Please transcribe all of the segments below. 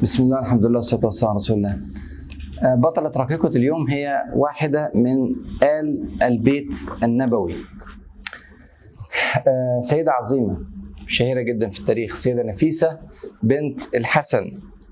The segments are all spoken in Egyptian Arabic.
بسم الله الحمد لله والصلاة والسلام على رسول الله آه، بطلة رقيقة اليوم هي واحدة من آل البيت النبوي آه، سيدة عظيمة شهيرة جدا في التاريخ سيدة نفيسة بنت الحسن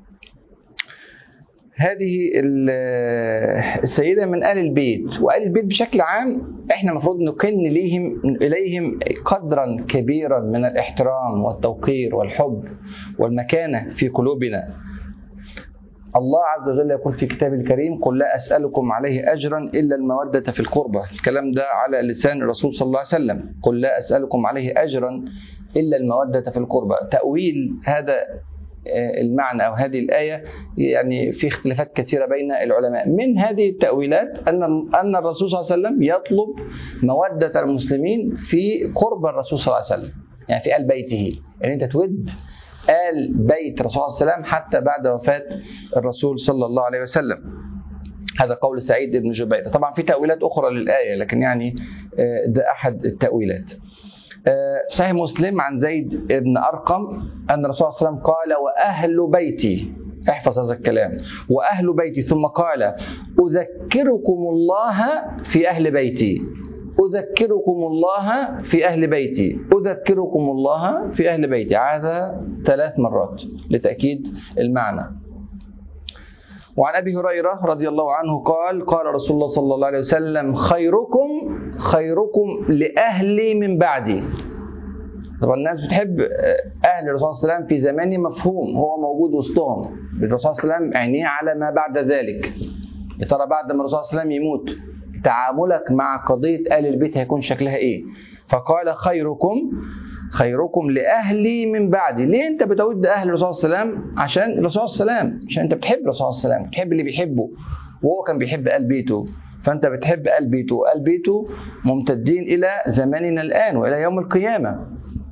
هذه ال- السيدة من آل البيت وآل البيت بشكل عام احنا المفروض نكن ليهم إليهم قدرا كبيرا من الاحترام والتوقير والحب والمكانة في قلوبنا الله عز وجل يقول في كتابه الكريم قل لا أسألكم عليه أجرا إلا المودة في القربى الكلام ده على لسان الرسول صلى الله عليه وسلم قل لا أسألكم عليه أجرا إلا المودة في القربى تأويل هذا آه، المعنى أو هذه الآية يعني في اختلافات كثيرة بين العلماء من هذه التأويلات أن أن الرسول صلى الله عليه وسلم يطلب مودة المسلمين في قرب الرسول صلى الله عليه وسلم يعني في آل بيته يعني أنت تود آل بيت الرسول صلى الله عليه وسلم حتى بعد وفاة الرسول صلى الله عليه وسلم هذا قول سعيد بن جبير طبعا في تأويلات أخرى للآية لكن يعني آه، ده أحد التأويلات آه، صحيح مسلم عن زيد بن أرقم أن الرسول صلى الله عليه وسلم قال وأهل بيتي احفظ هذا الكلام وأهل بيتي ثم قال أذكركم الله في أهل بيتي أذكركم الله في أهل بيتي أذكركم الله في أهل بيتي هذا ثلاث مرات لتأكيد المعنى وعن ابي هريره رضي الله عنه قال قال رسول الله صلى الله عليه وسلم خيركم خيركم لاهلي من بعدي طبعا الناس بتحب اهل الرسول صلى الله عليه وسلم في زمانه مفهوم هو موجود وسطهم الرسول صلى الله عليه وسلم عينيه على ما بعد ذلك يا ترى بعد ما الرسول صلى الله عليه وسلم يموت تعاملك مع قضيه ال البيت هيكون شكلها ايه فقال خيركم خيركم لاهلي من بعدي ليه انت بتود اهل الرسول صلى الله عليه وسلم عشان الرسول صلى الله عليه وسلم عشان انت بتحب الرسول صلى الله عليه وسلم بتحب اللي بيحبه وهو كان بيحب ال بيته فانت بتحب ال بيته وال بيته ممتدين الى زماننا الان والى يوم القيامه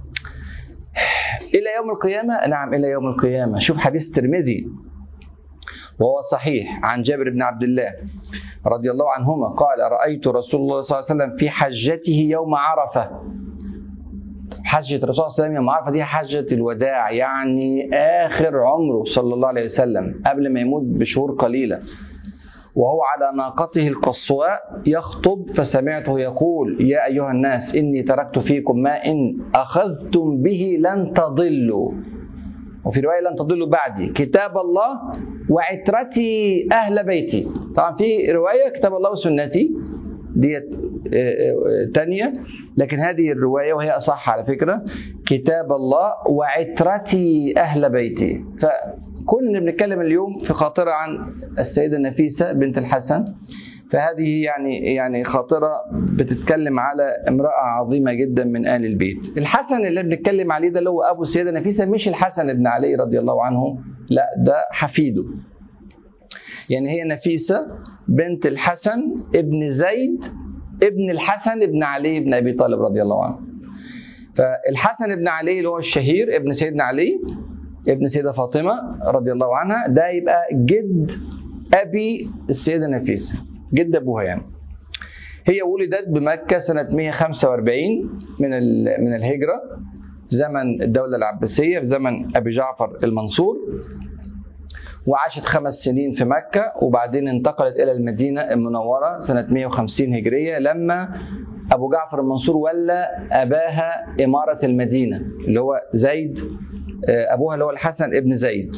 الى يوم القيامه نعم الى يوم القيامه شوف حديث الترمذي وهو صحيح عن جابر بن عبد الله رضي الله عنهما قال رايت رسول الله صلى الله عليه وسلم في حجته يوم عرفه حجة الرسول صلى الله عليه وسلم يوم عرفة دي حجة الوداع يعني آخر عمره صلى الله عليه وسلم قبل ما يموت بشهور قليلة وهو على ناقته القصواء يخطب فسمعته يقول يا أيها الناس إني تركت فيكم ما إن أخذتم به لن تضلوا وفي رواية لن تضلوا بعدي كتاب الله وعترتي أهل بيتي طبعا في رواية كتاب الله وسنتي ديت آه، آه، تانية لكن هذه الرواية وهي أصح على فكرة كتاب الله وعترتي أهل بيتي فكنا بنتكلم اليوم في خاطرة عن السيدة نفيسة بنت الحسن فهذه يعني يعني خاطرة بتتكلم على امرأة عظيمة جدا من آل البيت الحسن اللي بنتكلم عليه ده اللي هو أبو السيدة نفيسة مش الحسن بن علي رضي الله عنه لا ده حفيده يعني هي نفيسة بنت الحسن ابن زيد ابن الحسن ابن علي بن ابي طالب رضي الله عنه فالحسن بن علي اللي هو الشهير ابن سيدنا علي ابن سيدة فاطمة رضي الله عنها ده يبقى جد أبي السيدة نفيسة جد أبوها يعني هي ولدت بمكة سنة 145 من ال- من الهجرة في زمن الدولة العباسية في زمن أبي جعفر المنصور وعاشت خمس سنين في مكة وبعدين انتقلت إلى المدينة المنورة سنة 150 هجرية لما أبو جعفر المنصور ولى أباها إمارة المدينة اللي هو زيد آه، أبوها اللي هو الحسن ابن زيد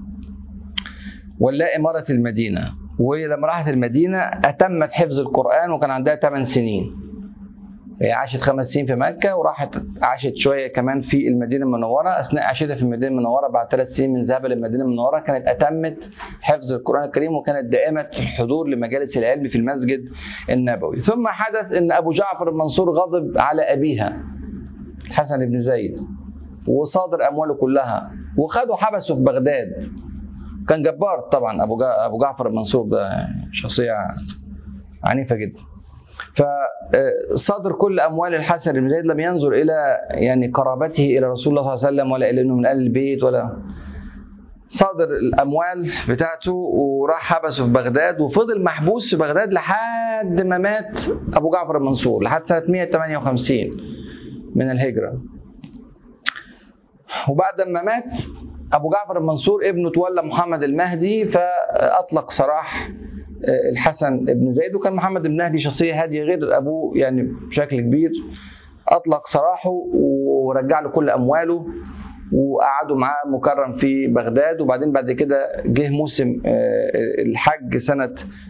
ولا إمارة المدينة وهي لما راحت المدينة أتمت حفظ القرآن وكان عندها 8 سنين هي عاشت خمس سنين في مكة وراحت عاشت شوية كمان في المدينة المنورة أثناء عاشتها في المدينة المنورة بعد ثلاث سنين من ذهابها للمدينة المنورة كانت أتمت حفظ القرآن الكريم وكانت دائمة الحضور لمجالس العلم في المسجد النبوي ثم حدث أن أبو جعفر المنصور غضب على أبيها الحسن بن زيد وصادر أمواله كلها وخده حبسه في بغداد كان جبار طبعا أبو جا- أبو جعفر المنصور ده شخصية عنيفة جدا فصادر كل اموال الحسن بن زيد لم ينظر الى يعني قرابته الى رسول الله صلى الله عليه وسلم ولا الى انه من اهل البيت ولا صادر الاموال بتاعته وراح حبسه في بغداد وفضل محبوس في بغداد لحد ما مات ابو جعفر المنصور لحد سنه 158 من الهجره وبعد ما مات ابو جعفر المنصور ابنه تولى محمد المهدي فاطلق سراح الحسن بن زيد وكان محمد بن مهدي شخصيه هاديه غير ابوه يعني بشكل كبير اطلق سراحه ورجع له كل امواله وقعدوا معاه مكرم في بغداد وبعدين بعد كده جه موسم الحج سنه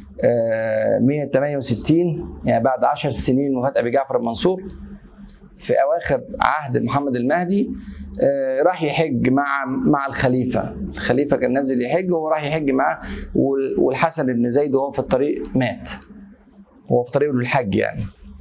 168 يعني بعد 10 سنين من وفاه ابي جعفر المنصور في اواخر عهد محمد المهدي راح يحج مع مع الخليفه الخليفه كان نازل يحج وهو راح يحج معاه والحسن بن زيد وهو في الطريق مات وهو في طريقه للحج يعني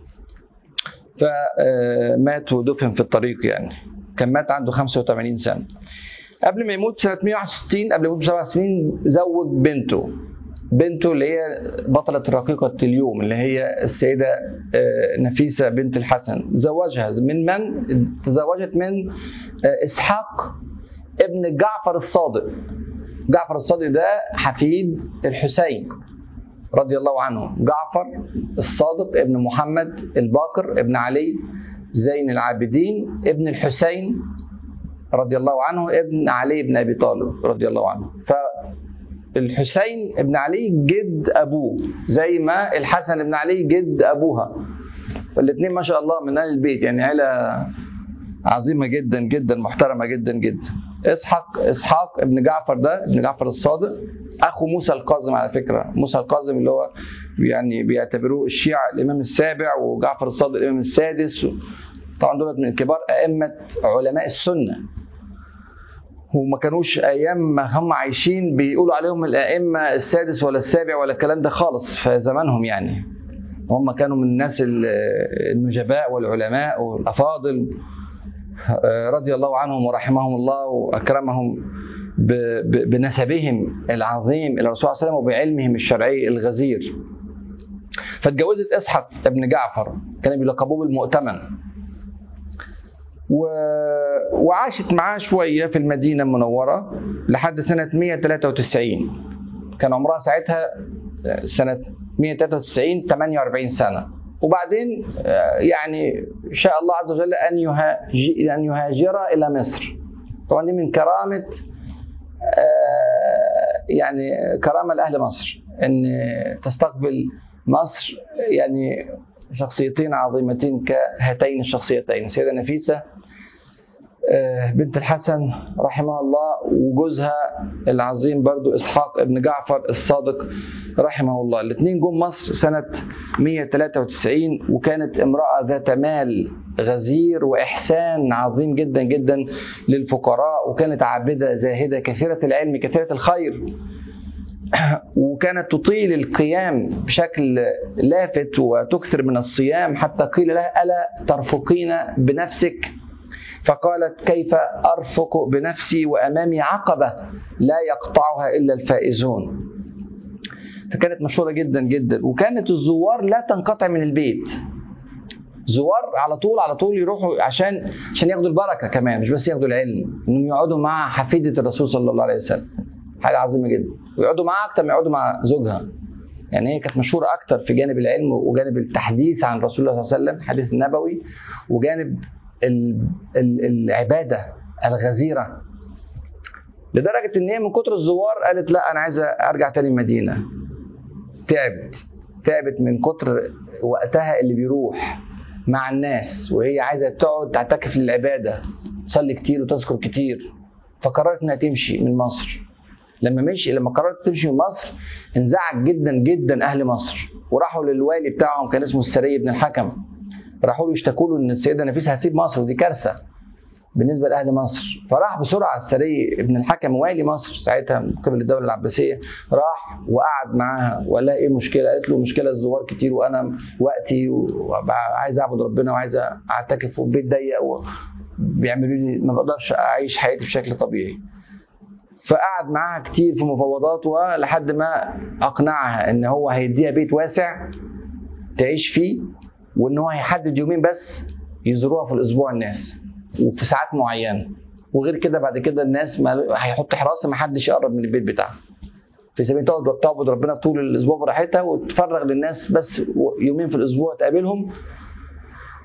فمات ودفن في الطريق يعني كان مات عنده 85 سنه قبل ما يموت سنه 161 قبل ما يموت بسبع سنين زوج بنته بنته اللي هي بطلة رقيقة اليوم اللي هي السيدة نفيسة بنت الحسن زوجها من من؟ تزوجت من إسحاق ابن جعفر الصادق جعفر الصادق ده حفيد الحسين رضي الله عنه جعفر الصادق ابن محمد الباقر ابن علي زين العابدين ابن الحسين رضي الله عنه ابن علي بن ابي طالب رضي الله عنه فالحسين ابن علي جد ابوه زي ما الحسن ابن علي جد ابوها والاثنين ما شاء الله من اهل البيت يعني عيله عظيمه جدا جدا محترمه جدا جدا اسحاق اسحاق ابن جعفر ده ابن جعفر الصادق اخو موسى القاظم على فكره موسى القاظم اللي هو يعني بيعتبروه الشيعة الامام السابع وجعفر الصادق الامام السادس طبعا دولت من كبار ائمه علماء السنه وما كانوش ايام ما هم عايشين بيقولوا عليهم الائمه السادس ولا السابع ولا الكلام ده خالص في زمانهم يعني هم كانوا من الناس النجباء والعلماء والافاضل رضي الله عنهم ورحمهم الله واكرمهم بنسبهم العظيم الى الرسول صلى الله عليه وسلم وبعلمهم الشرعي الغزير فاتجوزت اسحاق ابن جعفر كانوا بيلقبوه بالمؤتمن و... وعاشت معاه شويه في المدينه المنوره لحد سنه 193 كان عمرها ساعتها سنه 193 48 سنه وبعدين يعني شاء الله عز وجل ان يهاجر ان يهاجر الى مصر طبعا دي من كرامه يعني كرامه لاهل مصر ان تستقبل مصر يعني شخصيتين عظيمتين كهاتين الشخصيتين السيده نفيسه بنت الحسن رحمها الله وجوزها العظيم برضو اسحاق ابن جعفر الصادق رحمه الله الاثنين جم مصر سنة 193 وكانت امرأة ذات مال غزير وإحسان عظيم جدا جدا للفقراء وكانت عابدة زاهدة كثيرة العلم كثيرة الخير وكانت تطيل القيام بشكل لافت وتكثر من الصيام حتى قيل لها ألا ترفقين بنفسك فقالت كيف أرفق بنفسي وأمامي عقبة لا يقطعها إلا الفائزون فكانت مشهورة جدا جدا وكانت الزوار لا تنقطع من البيت زوار على طول على طول يروحوا عشان عشان ياخدوا البركة كمان مش بس ياخدوا العلم انهم يقعدوا مع حفيدة الرسول صلى الله عليه وسلم حاجة عظيمة جدا ويقعدوا معاها أكتر ما يقعدوا مع زوجها يعني هي كانت مشهورة أكتر في جانب العلم وجانب التحديث عن رسول الله صلى الله عليه وسلم الحديث النبوي وجانب العباده الغزيره لدرجه ان هي من كتر الزوار قالت لا انا عايزه ارجع تاني المدينه تعبت تعبت من كتر وقتها اللي بيروح مع الناس وهي عايزه تقعد تعتكف للعباده تصلي كتير وتذكر كتير فقررت انها تمشي من مصر لما مشي لما قررت تمشي من مصر انزعج جدا جدا اهل مصر وراحوا للوالي بتاعهم كان اسمه السري بن الحكم راحوا له يشتكوا له ان السيده نفيسه هتسيب مصر ودي كارثه بالنسبه لاهل مصر فراح بسرعه السري ابن الحكم والي مصر ساعتها من قبل الدوله العباسيه راح وقعد معاها وقال لها ايه المشكله؟ قالت له مشكله الزوار كتير وانا وقتي وعايز اعبد ربنا وعايز اعتكف والبيت ضيق وبيعملوا لي ما بقدرش اعيش حياتي بشكل طبيعي. فقعد معاها كتير في مفاوضات ولحد ما اقنعها ان هو هيديها بيت واسع تعيش فيه وان هو هيحدد يومين بس يزوروها في الاسبوع الناس وفي ساعات معينه وغير كده بعد كده الناس ما هيحط حراسه ما حدش يقرب من البيت بتاعها في سبيل تقعد تعبد ربنا طول الاسبوع براحتها وتفرغ للناس بس يومين في الاسبوع تقابلهم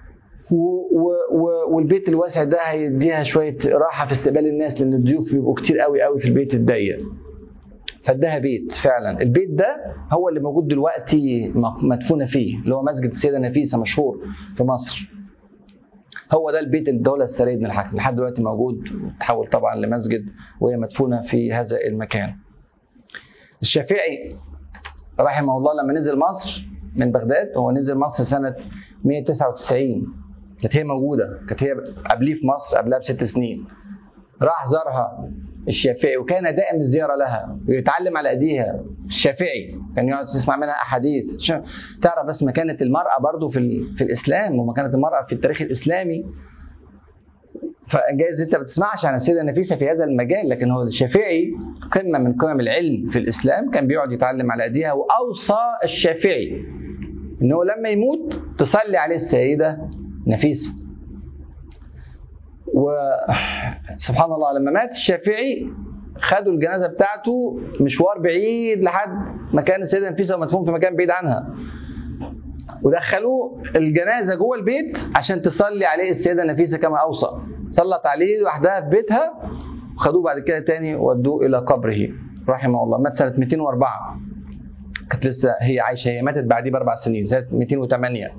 والبيت الواسع ده هيديها شويه راحه في استقبال الناس لان الضيوف بيبقوا كتير قوي قوي في البيت الضيق فاداها بيت فعلا البيت ده هو اللي موجود دلوقتي مدفونه فيه اللي هو مسجد السيده نفيسه مشهور في مصر هو ده البيت الدوله الثري بن الحكم لحد دلوقتي موجود تحول طبعا لمسجد وهي مدفونه في هذا المكان الشافعي رحمه الله لما نزل مصر من بغداد هو نزل مصر سنه 199 كانت هي موجوده كانت هي قبليه في مصر قبلها بست سنين راح زارها الشافعي وكان دائم الزياره لها ويتعلم على ايديها الشافعي كان يقعد يسمع منها احاديث تعرف بس مكانه المراه برضو في في الاسلام ومكانه المراه في التاريخ الاسلامي فجايز انت ما بتسمعش عن السيده نفيسه في هذا المجال لكن هو الشافعي قمه من قمم العلم في الاسلام كان بيقعد يتعلم على ايديها واوصى الشافعي انه لما يموت تصلي عليه السيده نفيسه وسبحان الله لما مات الشافعي خدوا الجنازه بتاعته مشوار بعيد لحد مكان السيده نفيسه ومدفون في مكان بعيد عنها ودخلوه الجنازه جوه البيت عشان تصلي عليه السيده نفيسه كما اوصى صلت عليه لوحدها في بيتها وخدوه بعد كده تاني ودوه الى قبره رحمه الله مات سنه 204 كانت لسه هي عايشه هي ماتت بعديه باربع سنين سنه 208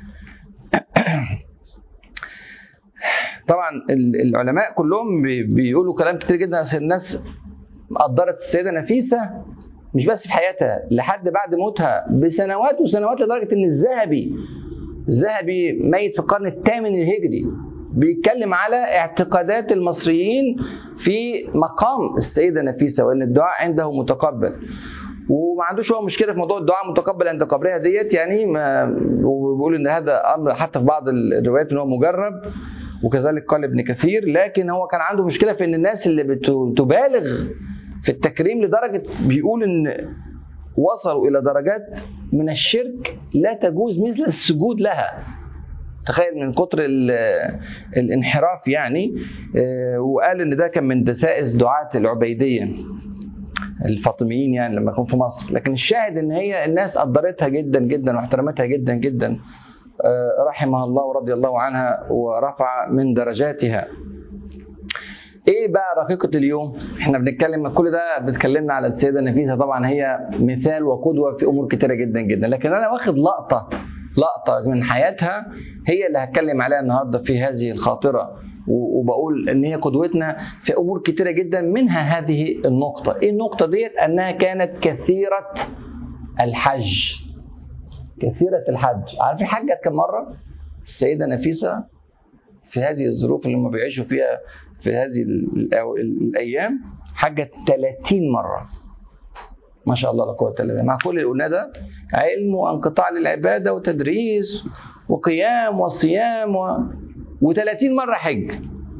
طبعا العلماء كلهم بيقولوا كلام كتير جدا الناس قدرت السيده نفيسه مش بس في حياتها لحد بعد موتها بسنوات وسنوات لدرجه ان الذهبي الذهبي ميت في القرن الثامن الهجري بيتكلم على اعتقادات المصريين في مقام السيده نفيسه وان الدعاء عنده متقبل وما عندوش هو مشكله في موضوع الدعاء متقبل عند قبرها ديت يعني ما وبيقول ان هذا امر حتى في بعض الروايات ان هو مجرب وكذلك قال ابن كثير لكن هو كان عنده مشكله في ان الناس اللي بتبالغ في التكريم لدرجه بيقول ان وصلوا الى درجات من الشرك لا تجوز مثل السجود لها تخيل من كتر الانحراف يعني وقال ان ده كان من دسائس دعاة العبيديه الفاطميين يعني لما يكون في مصر لكن الشاهد ان هي الناس قدرتها جدا جدا واحترمتها جدا جدا رحمها الله ورضي الله عنها ورفع من درجاتها ايه بقى رقيقة اليوم؟ احنا بنتكلم كل ده بتكلمنا على السيدة نفيسة طبعا هي مثال وقدوة في امور كتيرة جدا جدا لكن انا واخد لقطة لقطة من حياتها هي اللي هتكلم عليها النهاردة في هذه الخاطرة وبقول ان هي قدوتنا في امور كتيرة جدا منها هذه النقطة ايه النقطة ديت انها كانت كثيرة الحج كثيرة الحج عارفين حجت كم مرة السيدة نفيسة في هذه الظروف اللي هم بيعيشوا فيها في هذه الايام حجت 30 مره ما شاء الله لا قوه الا بالله مع كل اللي قلناه ده علم وانقطاع للعباده وتدريس وقيام وصيام و... و30 مره حج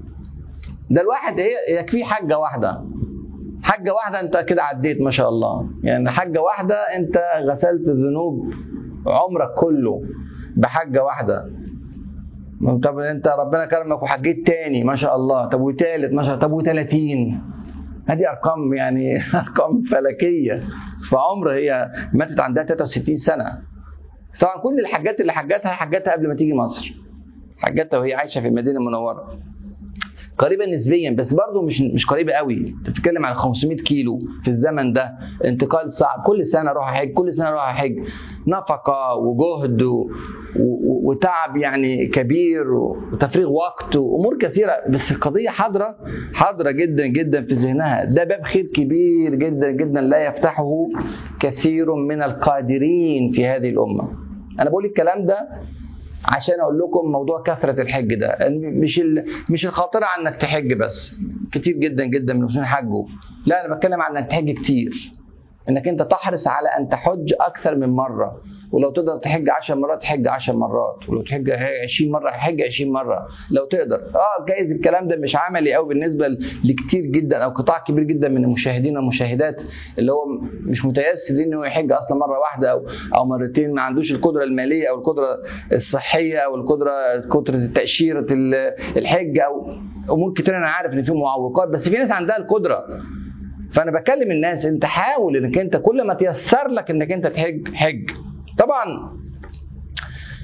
ده الواحد هي يكفيه حجه واحده حجه واحده انت كده عديت ما شاء الله يعني حجه واحده انت غسلت ذنوب عمرك كله بحجه واحده طب انت ربنا كرمك وحجيت تاني ما شاء الله طب وتالت ما شاء الله طب و30 هذه ارقام يعني ارقام فلكيه في عمر هي ماتت عندها 63 سنه طبعا كل الحاجات اللي حجتها حجتها قبل ما تيجي مصر حجتها وهي عايشه في المدينه المنوره قريبه نسبيا بس برضه مش مش قريبه قوي انت بتتكلم على 500 كيلو في الزمن ده انتقال صعب كل سنه اروح احج كل سنه اروح احج نفقه وجهد و... و... وتعب يعني كبير وتفريغ وقت وامور كثيره بس القضيه حاضره حاضره جدا جدا في ذهنها ده باب خير كبير جدا جدا لا يفتحه كثير من القادرين في هذه الامه انا بقول الكلام ده عشان اقول لكم موضوع كثره الحج ده مش مش الخاطره عن انك تحج بس كتير جدا جدا من المسلمين حجوا لا انا بتكلم عن انك تحج كتير انك انت تحرص على ان تحج اكثر من مره ولو تقدر تحج 10 مرات حج 10 مرات ولو تحج 20 مره حج 20 مره لو تقدر اه جايز الكلام ده مش عملي قوي بالنسبه لكتير جدا او قطاع كبير جدا من المشاهدين والمشاهدات اللي هو مش متيسر ليه انه يحج اصلا مره واحده او او مرتين ما عندوش القدره الماليه او القدره الصحيه او القدره قدره تاشيره الحج او امور كتير انا عارف ان في معوقات بس في ناس عندها القدره فانا بكلم الناس انت حاول انك انت كل ما تيسر لك انك انت تحج حج طبعا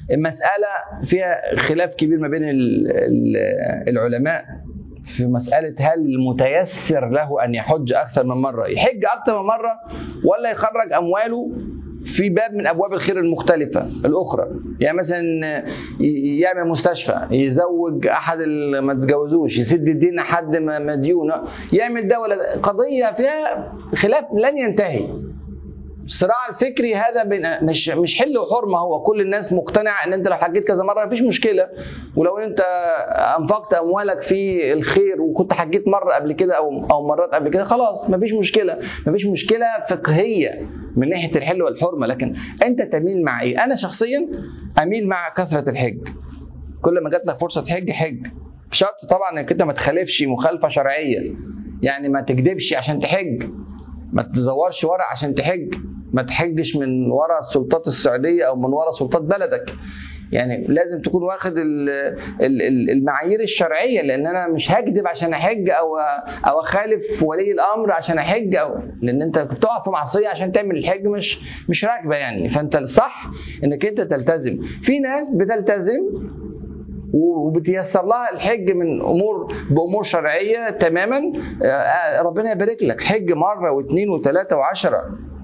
المسألة فيها خلاف كبير ما بين ال- ال- العلماء في مسألة هل متيسر له أن يحج أكثر من مرة يحج أكثر من مرة ولا يخرج أمواله في باب من أبواب الخير المختلفة الأخرى يعني مثلا ي- يعمل مستشفى يزوج أحد اللي ما تجوزوش يسد الدين حد م- مديون يعمل ده ولا قضية فيها خلاف لن ينتهي الصراع الفكري هذا بين مش مش حل وحرمه هو كل الناس مقتنعه ان انت لو حجيت كذا مره مفيش مشكله ولو انت انفقت اموالك في الخير وكنت حجيت مره قبل كده او او مرات قبل كده خلاص مفيش مشكله مفيش مشكله فقهيه من ناحيه الحل والحرمه لكن انت تميل مع ايه؟ انا شخصيا اميل مع كثره الحج كل ما جات لك فرصه تحج حج بشرط طبعا انك انت ما تخالفش مخالفه شرعيه يعني ما تكذبش عشان تحج ما تزورش ورق عشان تحج ما تحجش من ورا السلطات السعوديه او من ورا سلطات بلدك يعني لازم تكون واخد ال- ال- ال- المعايير الشرعيه لان انا مش هكذب عشان احج او او اخالف ولي الامر عشان احج او لان انت بتقع في معصيه عشان تعمل الحج مش مش راكبه يعني فانت الصح انك انت تلتزم في ناس بتلتزم وبتيسر لها الحج من امور بامور شرعيه تماما آه، ربنا يبارك لك حج مره واثنين وثلاثه وعشره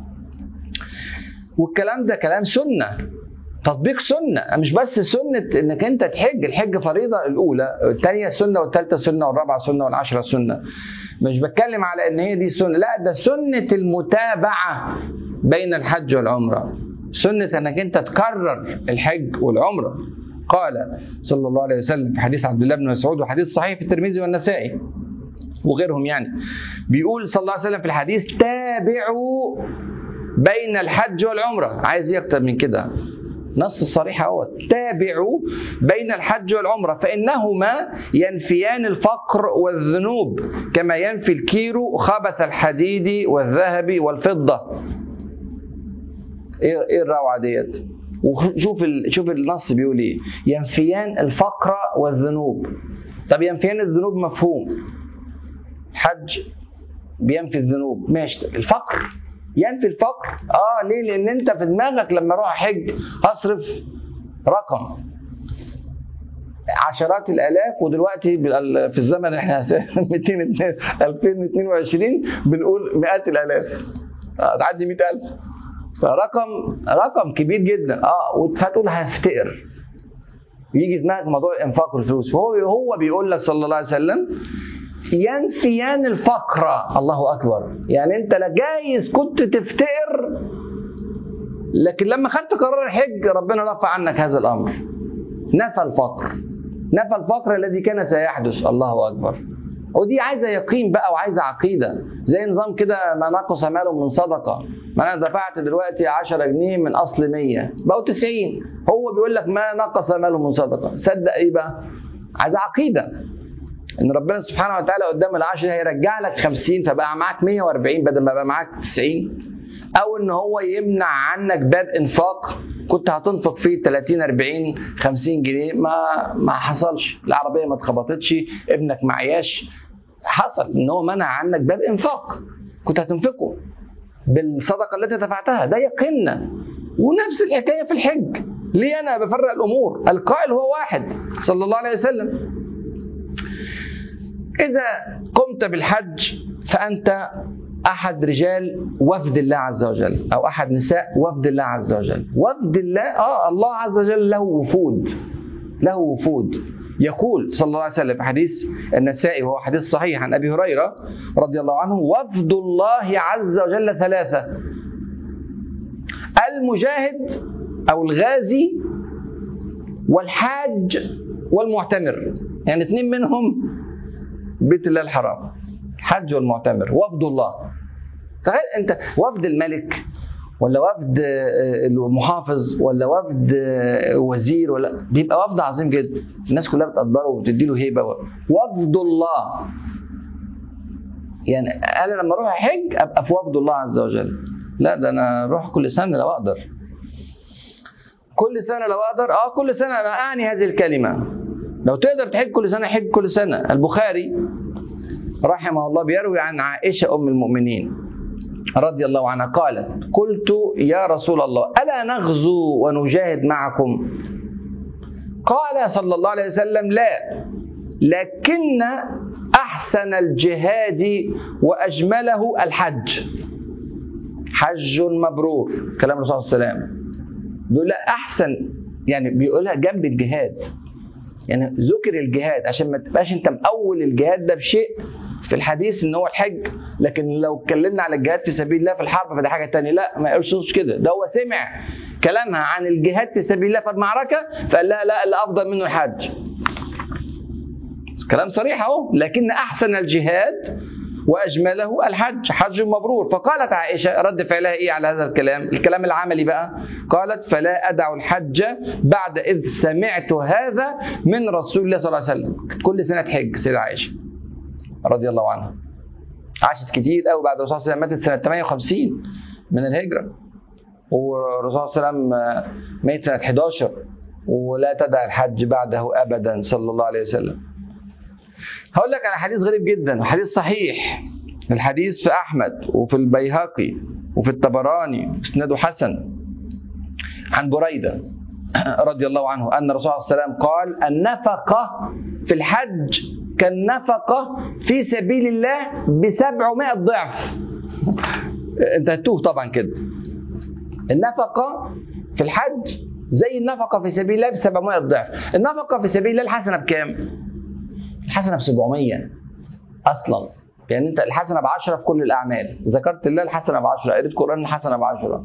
والكلام ده كلام سنه تطبيق سنه مش بس سنه انك انت تحج الحج فريضه الاولى الثانيه سنه والثالثه سنه والرابعه سنه والعشره سنه مش بتكلم على ان هي دي سنه لا ده سنه المتابعه بين الحج والعمره سنه انك انت تكرر الحج والعمره قال صلى الله عليه وسلم في حديث عبد الله بن مسعود وحديث صحيح في الترمذي والنسائي وغيرهم يعني بيقول صلى الله عليه وسلم في الحديث تابعوا بين الحج والعمرة عايز ايه اكتر من كده نص صريح اهو تابعوا بين الحج والعمرة فإنهما ينفيان الفقر والذنوب كما ينفي الكيرو خبث الحديد والذهب والفضة ايه ايه الروعة ديت وشوف ال... شوف النص بيقول ايه ينفيان الفقر والذنوب طب ينفيان الذنوب مفهوم الحج بينفي الذنوب ماشي الفقر ينفي الفقر اه ليه لان انت في دماغك لما اروح احج هصرف رقم عشرات الالاف ودلوقتي بال- في الزمن احنا 200 2022 بنقول مئات الالاف آه، تعدي 100000 فرقم رقم كبير جدا اه وهتقول هفتقر يجي في دماغك موضوع الانفاق والفلوس وهو هو بيقول لك صلى الله عليه وسلم ينفيان الفقر الله اكبر يعني انت لا جايز كنت تفتقر لكن لما خدت قرار الحج ربنا رفع عنك هذا الامر نفى الفقر نفى الفقر الذي كان سيحدث الله اكبر ودي عايزه يقين بقى وعايزه عقيده زي نظام كده ما نقص ماله من صدقه ما انا دفعت دلوقتي 10 جنيه من اصل 100 بقوا 90 هو بيقول لك ما نقص ماله من صدقه صدق ايه بقى عايزه عقيده ان ربنا سبحانه وتعالى قدام العشر هيرجع لك 50 فبقى معاك 140 بدل ما بقى معاك 90 او ان هو يمنع عنك باب انفاق كنت هتنفق فيه 30 40 50 جنيه ما ما حصلش العربيه ما اتخبطتش ابنك معياش حصل ان هو منع عنك باب انفاق كنت هتنفقه بالصدقه التي دفعتها ده يقيننا ونفس الحكايه في الحج ليه انا بفرق الامور القائل هو واحد صلى الله عليه وسلم اذا قمت بالحج فانت احد رجال وفد الله عز وجل او احد نساء وفد الله عز وجل وفد الله اه الله عز وجل له وفود له وفود يقول صلى الله عليه وسلم في حديث النسائي وهو حديث صحيح عن ابي هريره رضي الله عنه وفد الله عز وجل ثلاثه المجاهد او الغازي والحاج والمعتمر يعني اثنين منهم بيت الله الحرام الحج والمعتمر وفد الله تخيل انت وفد الملك ولا وفد المحافظ ولا وفد وزير ولا بيبقى وفد عظيم جدا الناس كلها بتقدره وبتدي له هيبه وفد الله يعني انا لما اروح احج ابقى في وفد الله عز وجل لا ده انا اروح كل سنه لو اقدر كل سنه لو اقدر اه كل سنه انا اعني هذه الكلمه لو تقدر تحج كل سنه حج كل سنه البخاري رحمه الله بيروي عن عائشه ام المؤمنين رضي الله عنها قالت قلت يا رسول الله الا نغزو ونجاهد معكم قال صلى الله عليه وسلم لا لكن احسن الجهاد واجمله الحج حج مبرور كلام الرسول صلى الله عليه وسلم بيقول لا احسن يعني بيقولها جنب الجهاد يعني ذكر الجهاد عشان ما تبقاش انت مأول الجهاد ده بشيء في الحديث ان هو الحج لكن لو اتكلمنا على الجهاد في سبيل الله في الحرب فده حاجه تانية لا ما يقولش كده ده هو سمع كلامها عن الجهاد في سبيل الله في المعركه فقال لها لا اللي افضل منه الحج كلام صريح اهو لكن احسن الجهاد واجمله الحج حج مبرور فقالت عائشه رد فعلها ايه على هذا الكلام الكلام العملي بقى قالت فلا ادع الحج بعد اذ سمعت هذا من رسول الله صلى الله عليه وسلم كل سنه تحج سيدة عائشه رضي الله عنها عاشت كتير قوي بعد الرسول صلى الله عليه وسلم ماتت سنه 58 من الهجره والرسول صلى الله عليه وسلم مات سنه 11 ولا تدع الحج بعده ابدا صلى الله عليه وسلم هقول لك على حديث غريب جدا وحديث صحيح الحديث في احمد وفي البيهقي وفي الطبراني اسناده حسن عن بريده رضي الله عنه ان الرسول صلى الله عليه وسلم قال النفقه في الحج كالنفقه في سبيل الله ب 700 ضعف انت هتوه طبعا كده النفقه في الحج زي النفقه في سبيل الله ب 700 ضعف النفقه في سبيل الله الحسنه بكام الحسنه ب 700 اصلا يعني انت الحسنه ب 10 في كل الاعمال ذكرت الله الحسنه ب 10 قريت قران الحسنه ب 10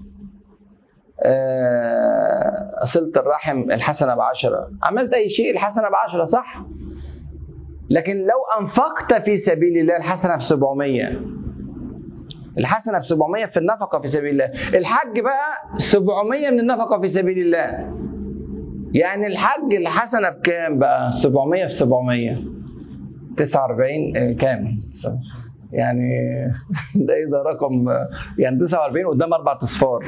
آه، صلة الرحم الحسنة بعشرة عملت أي شيء الحسنة بعشرة صح لكن لو أنفقت في سبيل الله الحسنة ب 700 الحسنة ب 700 في النفقة في سبيل الله الحج بقى 700 من النفقة في سبيل الله يعني الحج الحسنة بكام بقى 700 في 700 49 آه، كام يعني ده ايه ده رقم يعني 49 قدام اربع اصفار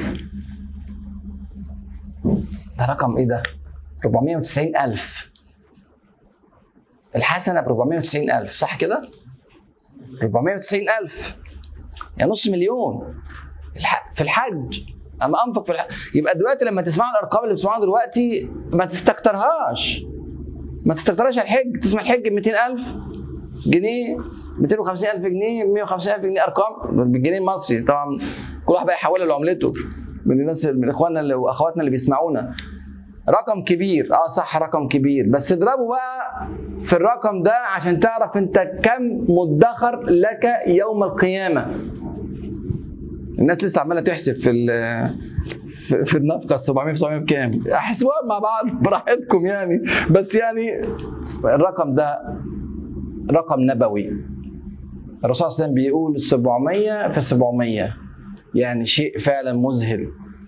ده رقم ايه ده 490 الف الحسنه ب 490 الف صح كده 490 الف يعني نص مليون الح- في الحج اما انفق في الحج يبقى دلوقتي لما تسمعوا الارقام اللي بتسمعوها دلوقتي ما تستكترهاش ما تستكترهاش على الحج تسمع الحج ب 200000 جنيه 250000 جنيه 150000 جنيه ارقام بالجنيه المصري طبعا كل واحد بقى يحولها لعملته من الناس من اخواننا اللي واخواتنا اللي بيسمعونا رقم كبير اه صح رقم كبير بس اضربه بقى في الرقم ده عشان تعرف انت كم مدخر لك يوم القيامه الناس لسه عماله تحسب في ال- في- في النفقه 700 في 700 بكام احسبوها مع بعض براحتكم يعني بس يعني الرقم ده رقم نبوي الرسول صلى الله عليه وسلم بيقول 700 في 700 يعني شيء فعلا مذهل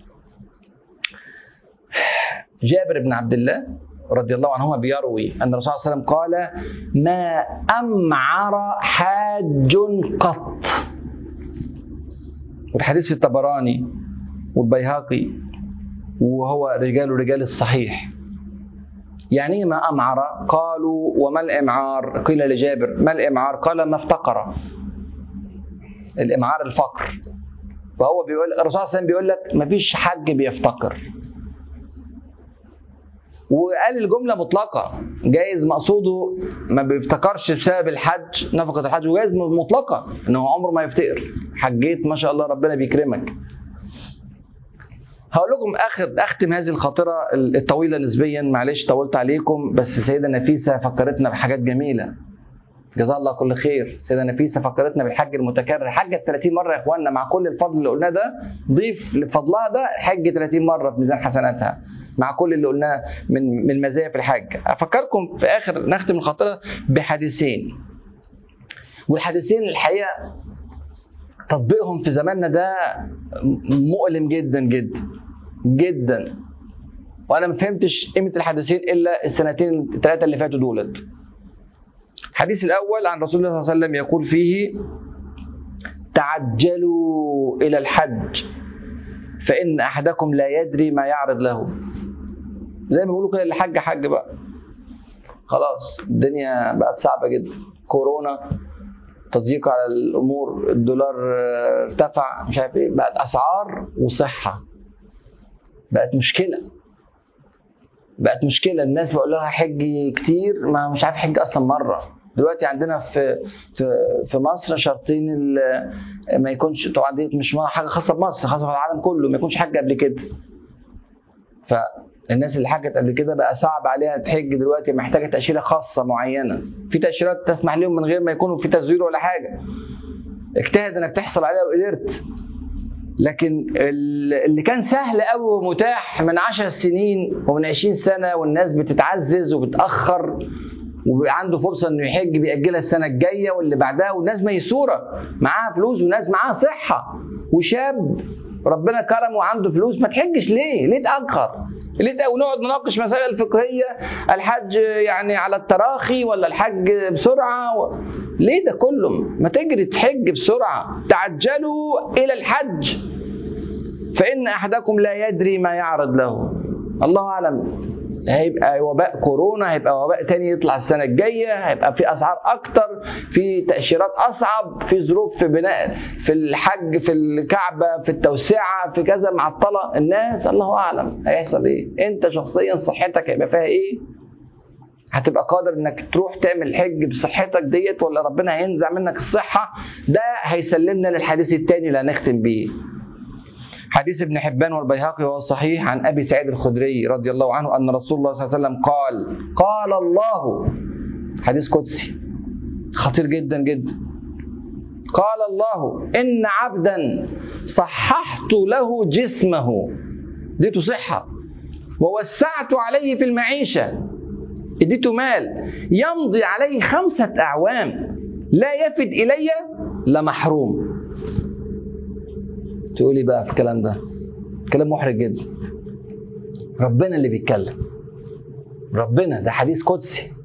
جابر بن عبد الله رضي الله عنهما بيروي ان الرسول صلى الله عليه وسلم قال ما امعر حاج قط والحديث في الطبراني والبيهقي وهو رجال رجال الصحيح يعني إيه ما امعر قالوا وما الامعار قيل لجابر ما الامعار قال ما افتقر الامعار الفقر فهو بيقول الرسول صلى الله عليه وسلم بيقول لك مفيش حج بيفتقر وقال الجملة مطلقة جايز مقصوده ما بيفتكرش بسبب الحج نفقة الحج وجايز مطلقة انه عمره ما يفتقر حجيت ما شاء الله ربنا بيكرمك هقول لكم اخر اختم هذه الخاطره الطويله نسبيا معلش طولت عليكم بس سيده نفيسه فكرتنا بحاجات جميله جزاها الله كل خير سيدة نفيسة فكرتنا بالحج المتكرر حجت 30 مرة يا اخواننا مع كل الفضل اللي قلناه ده ضيف لفضلها ده حج 30 مرة في ميزان حسناتها مع كل اللي قلناه من من مزايا في الحج افكركم في اخر نختم الخاطرة بحديثين والحديثين الحقيقة تطبيقهم في زماننا ده مؤلم جدا جدا جدا وانا ما فهمتش قيمة الحديثين الا السنتين الثلاثة اللي فاتوا دولت الحديث الأول عن رسول الله صلى الله عليه وسلم يقول فيه تعجلوا إلى الحج فإن أحدكم لا يدري ما يعرض له زي ما بيقولوا كده اللي حج حج بقى خلاص الدنيا بقت صعبة جدا كورونا تضييق على الأمور الدولار ارتفع مش عارف إيه بقت أسعار وصحة بقت مشكلة بقت مشكله الناس بقول لها حج كتير ما مش عارف حج اصلا مره دلوقتي عندنا في في في مصر شرطين ال- ما يكونش طبعا دي مش حاجه خاصه بمصر خاصه بالعالم كله ما يكونش حج قبل كده فالناس اللي حجت قبل كده بقى صعب عليها تحج دلوقتي محتاجه تاشيره خاصه معينه في تاشيرات تسمح لهم من غير ما يكونوا في تزوير ولا حاجه اجتهد انك تحصل عليها وقدرت لكن ال- اللي كان سهل قوي ومتاح من عشر سنين ومن عشرين سنة والناس بتتعزز وبتأخر وبيبقى عنده فرصة انه يحج بيأجلها السنة الجاية واللي بعدها والناس ميسورة معاها فلوس وناس معاها صحة وشاب ربنا كرمه وعنده فلوس ما تحجش ليه؟ ليه تأخر؟ ليه تأ- ونقعد نناقش مسائل فقهية الحج يعني على التراخي ولا الحج بسرعة و... ليه ده كله؟ ما تجري تحج بسرعة تعجلوا إلى الحج فإن أحدكم لا يدري ما يعرض له الله أعلم هيبقى وباء كورونا هيبقى وباء تاني يطلع السنة الجاية هيبقى في أسعار أكتر في تأشيرات أصعب في ظروف في بناء في الحج في الكعبة في التوسعة في كذا معطلة الناس الله أعلم هيحصل إيه أنت شخصيا صحتك هيبقى فيها إيه هتبقى قادر انك تروح تعمل الحج بصحتك ديت ولا ربنا هينزع منك الصحه ده هيسلمنا للحديث الثاني اللي هنختم بيه حديث ابن حبان والبيهقي وهو الصحيح عن ابي سعيد الخدري رضي الله عنه ان رسول الله صلى الله عليه وسلم قال قال الله حديث قدسي خطير جدا جدا قال الله ان عبدا صححت له جسمه اديته صحه ووسعت عليه في المعيشه اديته مال يمضي عليه خمسه اعوام لا يفد الي لمحروم تقولي بقى في الكلام ده كلام محرج جدا ربنا اللي بيتكلم ربنا ده حديث قدسي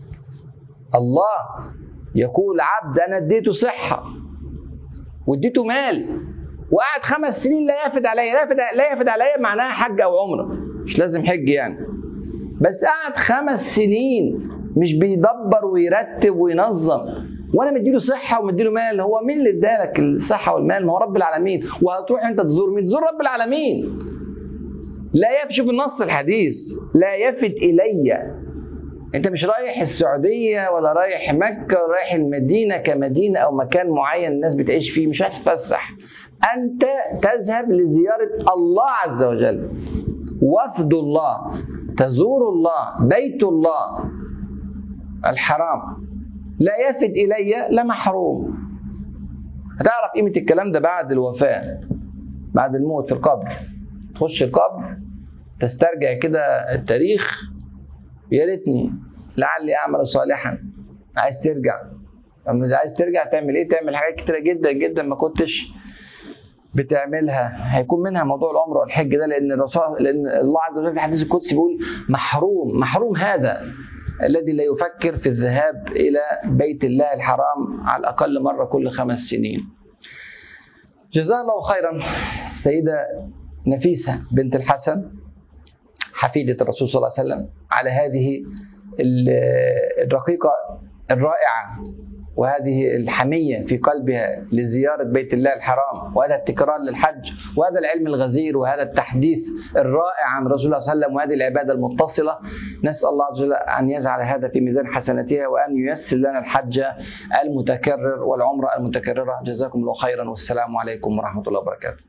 الله يقول عبد انا اديته صحه واديته مال وقعد خمس سنين لا يفد عليا لا يفد لا يفد عليا معناها حج او عمره مش لازم حج يعني بس قعد خمس سنين مش بيدبر ويرتب وينظم وانا مديله صحه ومديله مال هو مين اللي ادالك الصحه والمال ما هو رب العالمين وهتروح انت تزور مين تزور رب العالمين لا يفي شوف النص الحديث لا يفد الي انت مش رايح السعوديه ولا رايح مكه ولا رايح المدينه كمدينه او مكان معين الناس بتعيش فيه مش هتتفسح انت تذهب لزياره الله عز وجل وفد الله تزور الله بيت الله الحرام لا يفد الي لمحروم هتعرف قيمه الكلام ده بعد الوفاه بعد الموت في القبر تخش القبر تسترجع كده التاريخ يا ريتني لعلي اعمل صالحا عايز ترجع اما عايز ترجع تعمل ايه تعمل حاجات كتيره جدا جدا ما كنتش بتعملها هيكون منها موضوع العمره والحج ده لان الرسول لان الله عز وجل في الحديث القدسي بيقول محروم محروم هذا الذي لا يفكر في الذهاب الى بيت الله الحرام على الاقل مره كل خمس سنين. جزاها الله خيرا السيده نفيسه بنت الحسن حفيده الرسول صلى الله عليه وسلم على هذه الرقيقه الرائعه وهذه الحمية في قلبها لزيارة بيت الله الحرام وهذا التكرار للحج وهذا العلم الغزير وهذا التحديث الرائع عن رسول الله صلى الله عليه وسلم وهذه العبادة المتصلة نسأل الله عز وجل أن يجعل هذا في ميزان حسناتها وأن ييسر لنا الحج المتكرر والعمرة المتكررة جزاكم الله خيرا والسلام عليكم ورحمة الله وبركاته